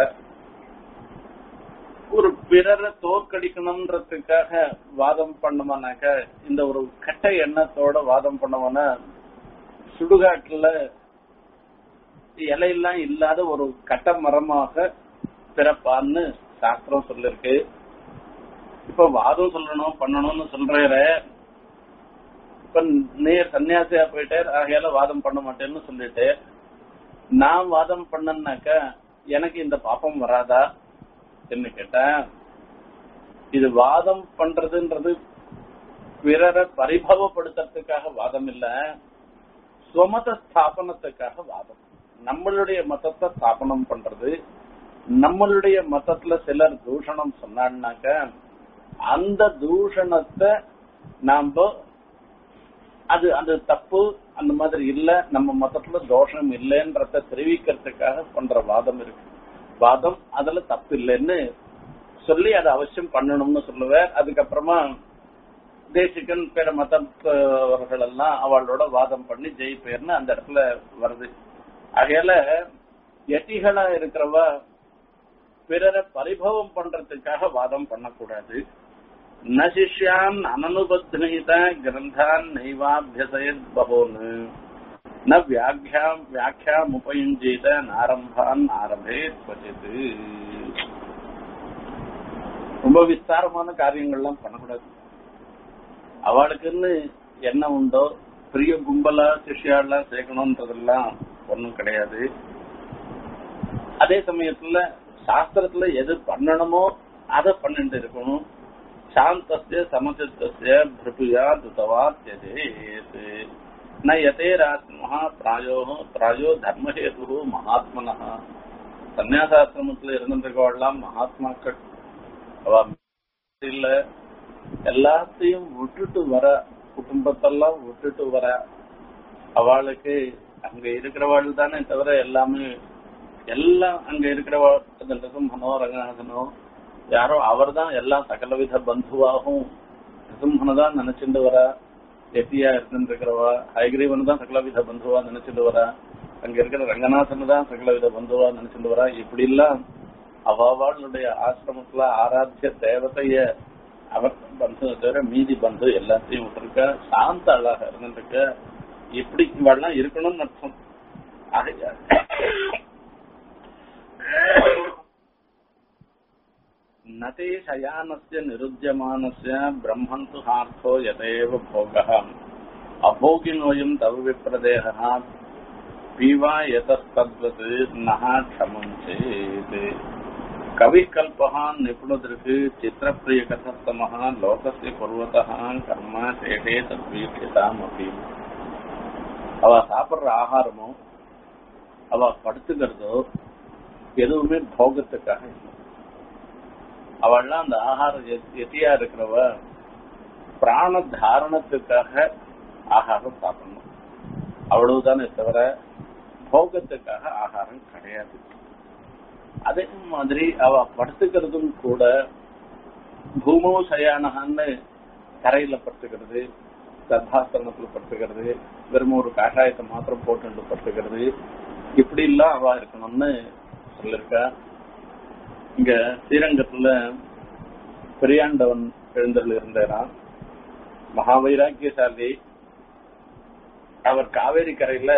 ஒரு பிறரை தோற்கடிக்கணும்ன்றதுக்காக வாதம் பண்ணமானாக்க இந்த ஒரு கட்ட எண்ணத்தோட வாதம் பண்ணவன சுடுகாட்டுல இலையெல்லாம் இல்லாத ஒரு கட்ட மரமாக பிறப்பான்னு சாஸ்திரம் சொல்லிருக்கு இப்ப வாதம் சொல்லணும் பண்ணணும்னு சொல்ற இப்ப நேர் சன்னியாசியா போயிட்டார் ஆகையால வாதம் பண்ண மாட்டேன்னு சொல்லிட்டு நான் வாதம் பண்ணனாக்க எனக்கு இந்த பாப்பம் வராதா என்ன கேட்டேன் இது வாதம் பண்றதுன்றது பிறரை பரிபவப்படுத்துறதுக்காக வாதம் இல்ல சுமத ஸ்தாபனத்துக்காக வாதம் நம்மளுடைய மதத்தை ஸ்தாபனம் பண்றது நம்மளுடைய மதத்துல சிலர் தூஷணம் சொன்னான்னாக்க அந்த தூஷணத்தை நாம அது அது தப்பு அந்த மாதிரி இல்ல நம்ம மதத்துல தோஷம் இல்லைன்றத தெரிவிக்கிறதுக்காக பண்ற வாதம் இருக்கு வாதம் அதுல தப்பு இல்லைன்னு சொல்லி அதை அவசியம் பண்ணணும்னு சொல்லுவேன் அதுக்கப்புறமா தேசிகன் பிற மதத்தவர்கள் எல்லாம் அவளோட வாதம் பண்ணி ஜெயிப்பேர்னு அந்த இடத்துல வருது ஆகையால எட்டிகளா இருக்கிறவ பிறரை பரிபவம் பண்றதுக்காக வாதம் பண்ணக்கூடாது ந சிஷ்யான் அனனுபத்னித கிரந்தான் நைவாபியசயத் பகோன்னு ந வியாக்கியாம் வியாக்கியாம் உபயுஞ்சீத நாரம்பான் ஆரம்பே கொச்சித்து ரொம்ப விஸ்தாரமான காரியங்கள்லாம் பண்ணக்கூடாது அவளுக்குன்னு என்ன உண்டோ பெரிய கும்பலா சிஷ்யாலாம் சேர்க்கணும்ன்றதெல்லாம் ஒண்ணும் கிடையாது அதே சமயத்துல சாஸ்திரத்துல எது பண்ணணுமோ அதை பண்ணிட்டு இருக்கணும் சாந்தஸ்ய சமசித்தஸ்ய பிருபியா துதவா தியஜேத் ந யதேராத்மஹா பிராயோ பிராயோ தர்மஹேது மகாத்மனா சன்னியாசாசிரமத்துல இருந்திருக்கவெல்லாம் மகாத்மாக்கள் அவ இல்ல எல்லாத்தையும் விட்டுட்டு வர குடும்பத்தெல்லாம் விட்டுட்டு வர அவளுக்கு அங்க இருக்கிறவாள் தானே தவிர எல்லாமே எல்லாம் அங்க இருக்கிறவாள் மனோ ரங்கநாதனோ யாரோ அவர் தான் எல்லாம் சகலவித பந்துவாகவும் நரசிம்மனை தான் நினைச்சுட்டு வரா எத்தியா இருந்துட்டு இருக்கிறவா ஹைகிரீவன் தான் சகலவித பந்துவா நினைச்சுட்டு வரா அங்க இருக்கிற ரங்கநாதன் தான் சகலவித பந்துவா நினைச்சுட்டு வரா இப்படி எல்லாம் அவாவாளுடைய ஆசிரமத்துல ஆராத்திய தேவதைய அவர் பந்து தவிர மீதி பந்து எல்லாத்தையும் விட்டுருக்க சாந்த அழகா இருந்துருக்க இப்படி இவெல்லாம் இருக்கணும்னு அர்த்தம் ஆகையால் நதே சயானஸ்ய நிருத்தியமானஸ்ய பிரம்மந்து ஹார்த்தோ யதேவ போகः அபோகினோயம் தவ விப்ரதேகः பீவா எதஸ்தத்வத் நஹ க்ஷமம் சேத் கவி கல்பகான் நிபுணதிருக்கு சித்திரப்பிரிய கதஸ்தமः லோகஸ்ய குர்வதः கர்ம சேஷே தத்வீட்சிதாம் அப்படி அவ சாப்பிடுற ஆகாரமோ அவ படுத்துக்கிறதோ எதுவுமே போகத்துக்காக இல்லை அவள்லாம் அந்த ஆகாரம் எத்- எத்தியா இருக்கிறவ பிராண தாரணத்துக்காக ஆகாரம் சாப்பிடணும் அவ்வளவுதானே தவிர போகத்துக்காக ஆகாரம் கிடையாது அதே மாதிரி அவ படுத்துக்கிறதும் கூட பூமோ சயானகான்னு கரையில படுத்துக்கிறது கர்ப்பாசனத்துல படுத்துக்கிறது வெறும் ஒரு காஷாயத்தை மாத்திரம் போட்டு படுத்துக்கிறது இப்படி எல்லாம் அவ இருக்கணும்னு சொல்லிருக்கா இங்க ஸ்ரீரங்கத்துல பெரியாண்டவன் எழுந்தருள் இருந்தாராம் மகாவைராக்கியசாலி அவர் காவேரி கரையில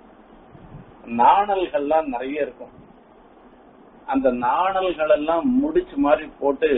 நாணல்கள்லாம் நிறைய இருக்கும் அந்த நாணல்கள் எல்லாம் முடிச்சு மாதிரி போட்டு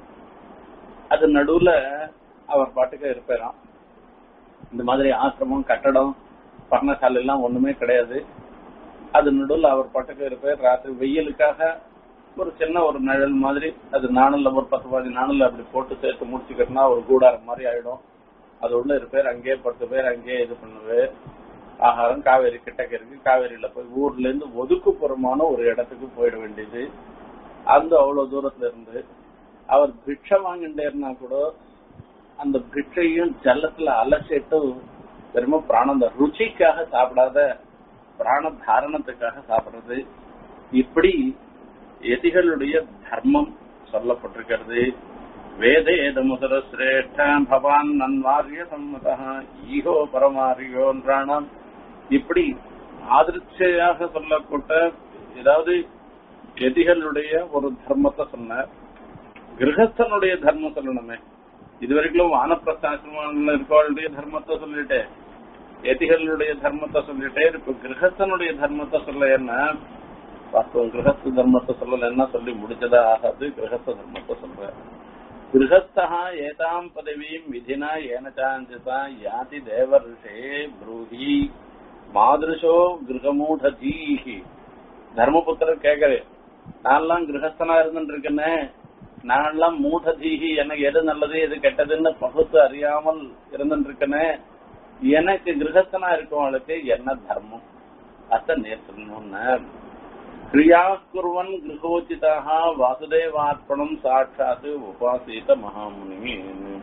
அது நடுவுல அவர் பாட்டுக்கு இருப்பாராம் இந்த மாதிரி ஆசிரமம் கட்டடம் பர்ணசாலை எல்லாம் ஒண்ணுமே கிடையாது அது நடுவுல அவர் பாட்டுக்கு இருப்பார் ராத்திரி வெயிலுக்காக ஒரு சின்ன ஒரு நிழல் மாதிரி அது நாணல்ல ஒரு பத்து பதினஞ்சு நாணல்ல அப்படி போட்டு சேர்த்து முடிச்சுக்கிட்டோம்னா ஒரு கூடாரம் மாதிரி ஆயிடும் அது உள்ள இருப்பார் அங்கேயே பத்து பேர் அங்கேயே இது பண்ணுது ஆகாரம் காவேரி கிட்டக்க இருக்கு காவேரியில போய் ஊர்ல இருந்து ஒதுக்குப்புறமான ஒரு இடத்துக்கு போயிட வேண்டியது அந்த அவ்வளவு தூரத்துல இருந்து அவர் பிக்ஷை வாங்கிட்டேர்னா கூட அந்த பிக்ஷையும் ஜலத்துல அலசிட்டு வெறும பிராணம் அந்த ருச்சிக்காக சாப்பிடாத பிராண தாரணத்துக்காக சாப்பிடுறது இப்படி எதிகளுடைய தர்மம் சொல்லப்பட்டிருக்கிறது வேதேத முதல சிரேஷ்ட பவான் நன்வாரிய சம்மதா ஈகோ பரமாரியோன்றானாம் இப்படி ஆதிர்ச்சையாக சொல்லப்பட்ட ஏதாவது எதிகளுடைய ஒரு தர்மத்தை சொன்னார் கிரகஸ்தனுடைய தர்மம் சொல்லணுமே இதுவரைக்கும் வானப்பிரஸ்தாசிரமங்கள் இருக்கவளுடைய தர்மத்தை சொல்லிட்டு எதிகளுடைய தர்மத்தை சொல்லிட்டே இப்ப கிரகஸ்தனுடைய தர்மத்தை சொல்ல என்ன வாஸ்தவம் கிரகஸ்த தர்மத்தை சொல்லல என்ன சொல்லி முடிச்சதா ஆகாது கிரகஸ்த தர்மத்தை சொல்ற கிரகஸ்தா ஏதாம் பதவியும் விதினா ஏனச்சாஞ்சதா யாதி தேவ ரிஷே ப்ரூஹி மாதிருஷோ கிரகமூடதீஹி தர்மபுத்திரர் கேக்குறே நான்லாம் கிரகஸ்தனா இருந்துட்டு இருக்கேனே நான்லாம் மூடதீஹி எனக்கு எது நல்லது எது கெட்டதுன்னு பகுத்து அறியாமல் இருந்துட்டு இருக்கேனே எனக்கு கிரகஸ்தனா இருக்கவங்களுக்கு என்ன தர்மம் அத்த நேர்த்தணும்னு கிரியா குர்வன் கிரகோச்சிதாக வாசுதேவார்ப்பணம் சாட்சாத் உபாசீத மகாமுனி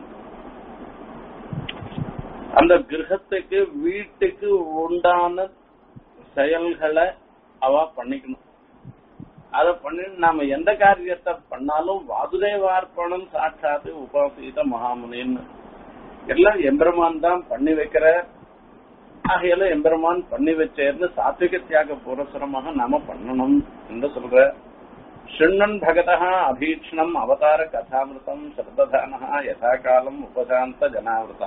அந்த கிரகத்துக்கு வீட்டுக்கு உண்டான செயல்களை அவ பண்ணிக்கணும் அத பண்ணி நாம எந்த காரியத்தை பண்ணாலும் வாசுதேவார்ப்பணம் சாட்சாத் உபாசீத மகாமுனின்னு எல்லாம் எம்பெருமான் தான் பண்ணி வைக்கிற ஆகையால எம்பெருமான் பண்ணி வச்சேர்ந்து சாத்விக தியாக புரசுரமாக நாம பண்ணணும் என்று சொல்ற ஷிண்ணன் பகதா அபீக்ஷணம் அவதார கதாமிருதம் சர்வதானா யதா காலம் உபசாந்த ஜனாவிரதா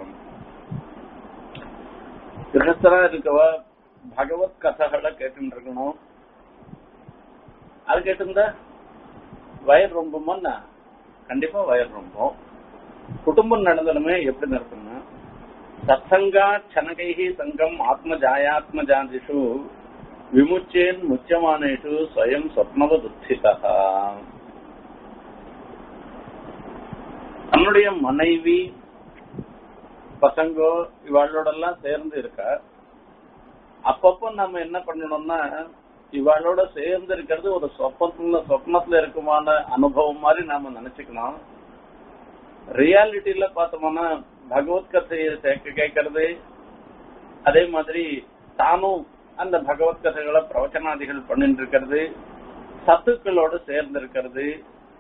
கிரகஸ்தரா இருக்கவ பகவத் கதைகளை கேட்டு இருக்கணும் அது கேட்டிருந்தா வயர் ரொம்புமான்னா கண்டிப்பா வயர் ரொம்பும் குடும்பம் நடந்தலுமே எப்படி நடக்கணும் சத்சங்கா சனகைஹி சங்கம் ஆத்மஜாயாத்மஜாதிஷு விமுச்சேன் முச்சமானேஷு ஸ்வயம் சொப்னவதுத்திதா நம்முடைய மனைவி பசங்கோ இவாளோடெல்லாம் சேர்ந்து இருக்க அப்பப்போ நம்ம என்ன பண்ணணும்னா இவாளோட சேர்ந்து இருக்கிறது ஒரு சொப்பத்துல சொப்னத்துல இருக்குமான அனுபவம் மாதிரி நாம நினைச்சுக்கணும் ரியாலிட்டியில பார்த்தோம்னா பகவத் கதையை கேட்க- கேட்கறது அதே மாதிரி தானும் அந்த பகவத் கதைகளை பிரவச்சனாதிகள் பண்ணிட்டு இருக்கிறது சத்துக்களோடு சேர்ந்து இருக்கிறது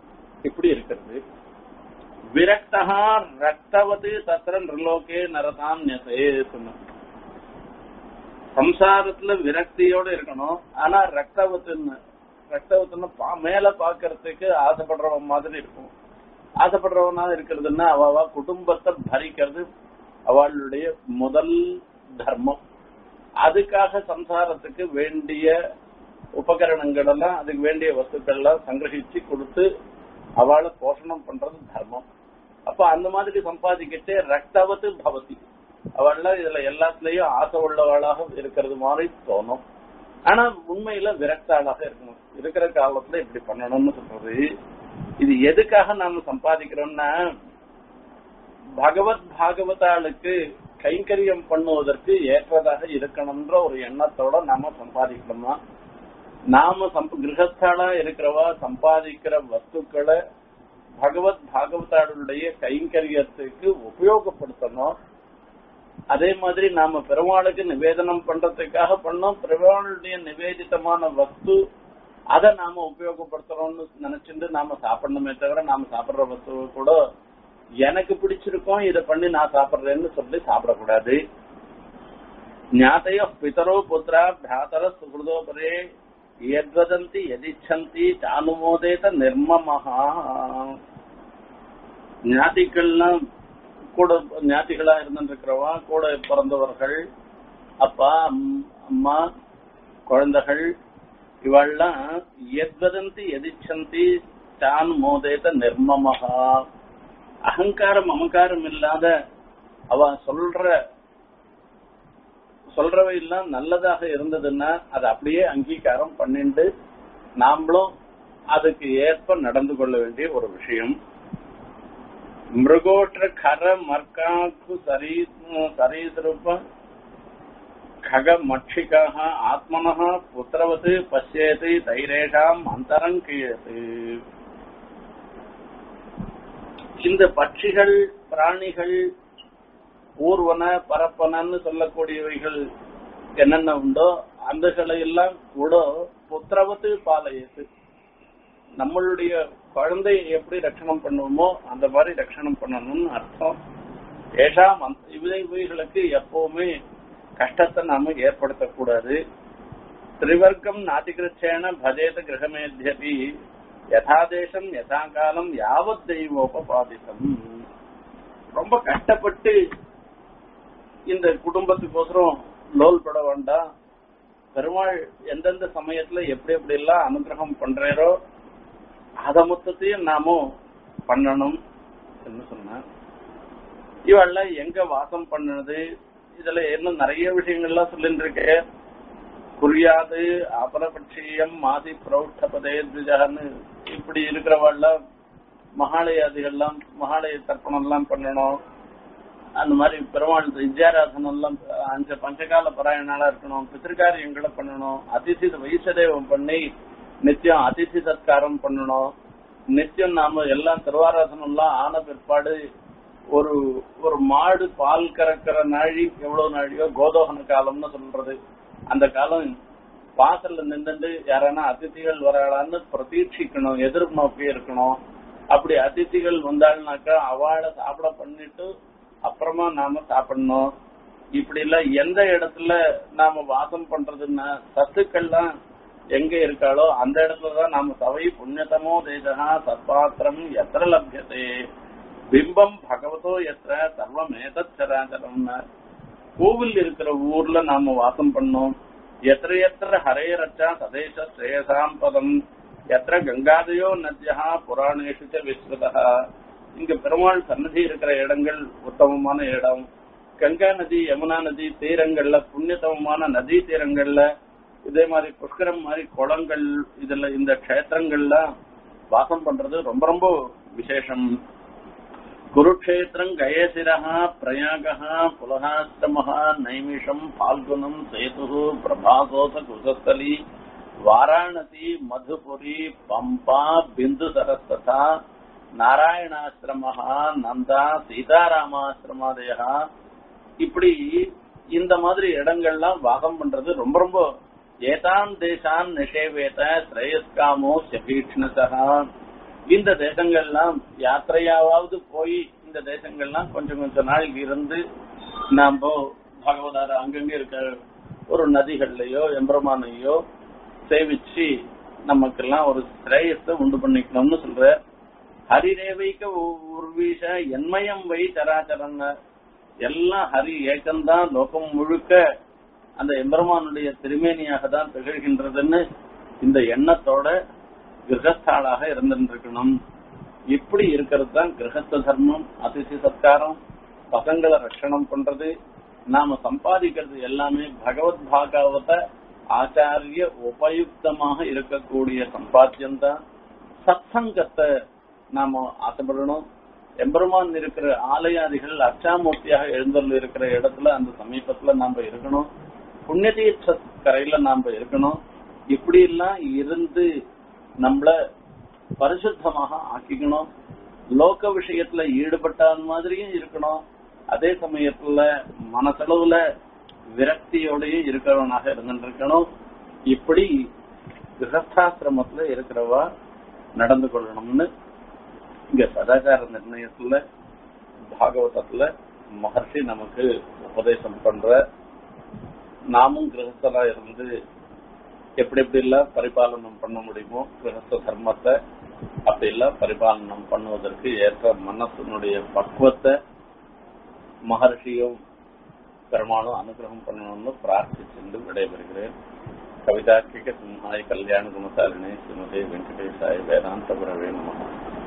இப்படி இருக்கிறது விரக்தா ரக்தவத்து தத்திர நிர்லோகே நரதாம் நெசேத்துன்னு சம்சாரத்துல விரக்தியோட இருக்கணும் ஆனா ரக்தவத்துன்னு ரக்தவத்துன்னு பா- மேல பாக்குறதுக்கு ஆசைப்படுறவன் மாதிரி இருக்கும் ஆசைப்படுறவனா இருக்கிறதுன்னா அவ குடும்பத்தை பரிக்கிறது அவளுடைய முதல் தர்மம் அதுக்காக சம்சாரத்துக்கு வேண்டிய உபகரணங்கள் எல்லாம் அதுக்கு வேண்டிய வஸ்துக்கள் எல்லாம் சங்கிரகிச்சு கொடுத்து அவளை போஷணம் பண்றது தர்மம் அப்ப அந்த மாதிரி சம்பாதிக்கிட்டே ரக்தவத்து பவதி அவள்லாம் இதுல எல்லாத்துலயும் ஆசை உள்ளவளாக இருக்கிறது மாதிரி தோணும் ஆனா உண்மையில விரக்தாளாக இருக்கணும் இருக்கிற காலத்துல இப்படி பண்ணணும்னு சொல்றது இது எதுக்காக நாம சம்பாதிக்கிறோம்னா பகவத் பாகவதாளுக்கு கைங்கரியம் பண்ணுவதற்கு ஏற்றதாக இருக்கணும்ன்ற ஒரு எண்ணத்தோட நாம சம்பாதிக்கணுமா நாம சம்ப கிரகஸ்தாளா இருக்கிறவா சம்பாதிக்கிற வஸ்துக்களை பகவத் பாகவதாளுடைய கைங்கரியத்துக்கு உபயோகப்படுத்தணும் அதே மாதிரி நாம பெருமாளுக்கு நிவேதனம் பண்றதுக்காக பண்ணோம் பெருமாளுடைய நிவேதிதமான வஸ்து அதை நாம உபயோகப்படுத்துறோம்னு நினைச்சிட்டு நாம சாப்பிடணுமே தவிர நாம சாப்பிடுற வஸ்துவை கூட எனக்கு பிடிச்சிருக்கோம் இதை பண்ணி நான் சாப்பிடுறேன்னு சொல்லி சாப்பிடக்கூடாது ஞாத்தையோ பிதரோ புத்திரா பிராதர சுகிருதோபரே எத்வதந்தி எதிச்சந்தி சானுமோதேத நிர்மமஹா ஞாதிகள்லாம் கூட ஞாதிகளா இருந்துருக்கிறவா கூட பிறந்தவர்கள் அப்பா அம்- அம்மா குழந்தைகள் இவெல்லாம் எத்வதந்தி எதிச்சந்தி தான் மோதேத நிர்மமஹா அகங்காரம் அமகாரம் இல்லாத அவ சொல்ற சொல்றவை எல்லாம் நல்லதாக இருந்ததுன்னா அதை அப்படியே அங்கீகாரம் பண்ணிண்டு நாமளும் அதுக்கு ஏற்ப நடந்து கொள்ள வேண்டிய ஒரு விஷயம் மிருகோற்ற கர மர்க்காக்கு சரீ சரீசரூப खग मक्षिकाः आत्मनः पुत्रवत् पश्येति தைரேஷாம் அந்தரம் கியது இந்த பட்சிகள் பிராணிகள் ஊர்வன பரப்பனன்னு சொல்லக்கூடியவைகள் என்னென்ன உண்டோ அந்தகளை எல்லாம் கூட புத்திரவத்து பாலையது நம்மளுடைய குழந்தையை எப்படி ரட்சணம் பண்ணுவோமோ அந்த மாதிரி ரட்சணம் பண்ணணும்னு அர்த்தம் ஏஷாம் அந்த இவை இவைகளுக்கு எப்பவுமே கஷ்டத்தை நாம ஏற்படுத்தக்கூடாது திரிவர்க்கம் நாதிகிருச்சேன பஜேத கிரகமேத்யபி யதாதேசம் யதாகாலம் யாவத் தெய்வோபாதித்தம் ரொம்ப கஷ்டப்பட்டு இந்த குடும்பத்துக்கோசரம் லோல் பட வேண்டாம் பெருமாள் எந்தெந்த சமயத்துல எப்படி எப்படி எல்லாம் அனுகிரகம் பண்றாரோ அத மொத்தத்தையும் நாமும் பண்ணணும் என்று சொன்னார் இவெல்லாம் எங்க வாசம் பண்ணது இதுல இன்னும் நிறைய விஷயங்கள்லாம் சொல்லிட்டு இருக்கேன் குறியாது அபரபட்சியம் மாதி பிரௌஷ்டபதே திஜான்னு இப்படி இருக்கிறவாள்லாம் மகாலயாதிகள்லாம் மகாலய தர்ப்பணம் எல்லாம் பண்ணணும் அந்த மாதிரி பெருமாள் வித்யாராதனம் எல்லாம் அஞ்சு பஞ்சகால பராயணாலா இருக்கணும் பித்திருக்காரியங்களை பண்ணணும் அதிசி வைசதேவம் பண்ணி நித்தியம் அதிசி சத்காரம் பண்ணணும் நித்தியம் நாம எல்லாம் திருவாராதனம் எல்லாம் ஆன பிற்பாடு ஒரு ஒரு மாடு பால் கறக்கிற நாழி எவ்வளவு நாழியோ கோதோகன காலம்னு சொல்றது அந்த காலம் வாசல்ல நின்றுட்டு யாரானா அதிதிகள் வராளான்னு பிரதீட்சிக்கணும் எதிர்நோக்கி இருக்கணும் அப்படி அதிதிகள் வந்தாள்னாக்கா அவளை சாப்பிட பண்ணிட்டு அப்புறமா நாம சாப்பிடணும் இப்படி எல்லாம் எந்த இடத்துல நாம வாசம் பண்றதுன்னா சத்துக்கள்லாம் எங்க இருக்காளோ அந்த இடத்துலதான் நாம சவை புண்ணியதமோ தேசகா சத்பாத்திரம் எத்திர லபியதே பிம்பம் பகவதோ எத்திர சர்வம் ஏதத் சராச்சரம்னா கோவில் இருக்கிற ஊர்ல நாம வாசம் பண்ணோம் எத்திர எத்திர ஹரே ரச்சா சதேச ஸ்ரேயசாம் பதம் எத்திர கங்காதயோ நத்யா புராணேஷு ச விஸ்வதா இங்க பெருமாள் சன்னதி இருக்கிற இடங்கள் உத்தமமான இடம் கங்கா நதி யமுனா நதி தீரங்கள்ல புண்ணியதமமான நதி தீரங்கள்ல இதே மாதிரி புஷ்கரம் மாதிரி குளங்கள் இதுல இந்த க்ஷேத்திரங்கள்ல வாசம் பண்றது ரொம்ப ரொம்ப விசேஷம் குருக்ஷேத்திரம் கயசிரः பிரயாகः புலகாஷ்டமः நைமிஷம் பால்குனம் சேது பிரபாசோத குசஸ்தலி வாராணசி மதுபுரி பம்பா பிந்து சரஸ்ததா நாராயணாசிரமः நந்தா சீதாராமாசிரமாதயா இப்படி இந்த மாதிரி இடங்கள்லாம் வாகம் பண்றது ரொம்ப ரொம்ப ஏதான் தேசான் நிஷேவேத ஸ்ரேயஸ்காமோ சபீக்ஷ்ணசா இந்த தேசங்கள்லாம் யாத்திரையாவது போய் இந்த தேசங்கள்லாம் கொஞ்சம் கொஞ்ச நாள் இருந்து நாம பகவதார அங்கங்க இருக்க ஒரு நதிகள்லயோ எம்பெருமானையோ சேவிச்சு நமக்கெல்லாம் ஒரு சிரேயத்தை உண்டு பண்ணிக்கணும்னு சொல்ற ஹரிரேவைக்க உர்வீஷ என்மயம் வை சராச்சரங்க எல்லாம் ஹரி ஏக்கம்தான் லோகம் முழுக்க அந்த எம்பெருமானுடைய திருமேனியாக தான் திகழ்கின்றதுன்னு இந்த எண்ணத்தோட கிரகஸ்தாளாக இருந்திருக்கணும் இப்படி இருக்கிறது தான் கிரகஸ்த தர்மம் அதிசி சத்காரம் பசங்களை ரட்சணம் பண்றது நாம சம்பாதிக்கிறது எல்லாமே பகவத் பாகவத ஆச்சாரிய உபயுக்தமாக இருக்கக்கூடிய சம்பாத்தியம் தான் சத்சங்கத்தை நாம ஆசைப்படணும் எம்பெருமான் இருக்கிற ஆலயாதிகள் அச்சாமூர்த்தியாக எழுந்தருள் இருக்கிற இடத்துல அந்த சமீபத்துல நாம இருக்கணும் புண்ணியதீர்த்த கரையில நாம இருக்கணும் இப்படி எல்லாம் இருந்து நம்மள பரிசுத்தமாக ஆக்கிக்கணும் லோக விஷயத்துல ஈடுபட்ட மாதிரியும் இருக்கணும் அதே சமயத்துல மனசளவுல விரக்தியோடயும் இருக்கிறவனாக இருந்துருக்கணும் இப்படி கிரகஸ்தாசிரமத்துல இருக்கிறவா நடந்து கொள்ளணும்னு இங்க சதாச்சார நிர்ணயத்துல பாகவதத்துல மகர்ஷி நமக்கு உபதேசம் பண்ற நாமும் கிரகஸ்தலா இருந்து எப்படி எப்படி எல்லாம் பரிபாலனம் பண்ண முடியுமோ கிரகஸ்த தர்மத்தை அப்படி எல்லாம் பரிபாலனம் பண்ணுவதற்கு ஏற்ற மனசனுடைய பக்குவத்தை மகர்ஷியும் பெருமாளும் அனுகிரகம் பண்ணணும்னு பிரார்த்திச்சு விடைபெறுகிறேன் கவிதாக்கிக சிம்ஹாய் கல்யாண குணசாலினி ஸ்ரீமதி வெங்கடேசாய் வேதாந்த பிரவே நம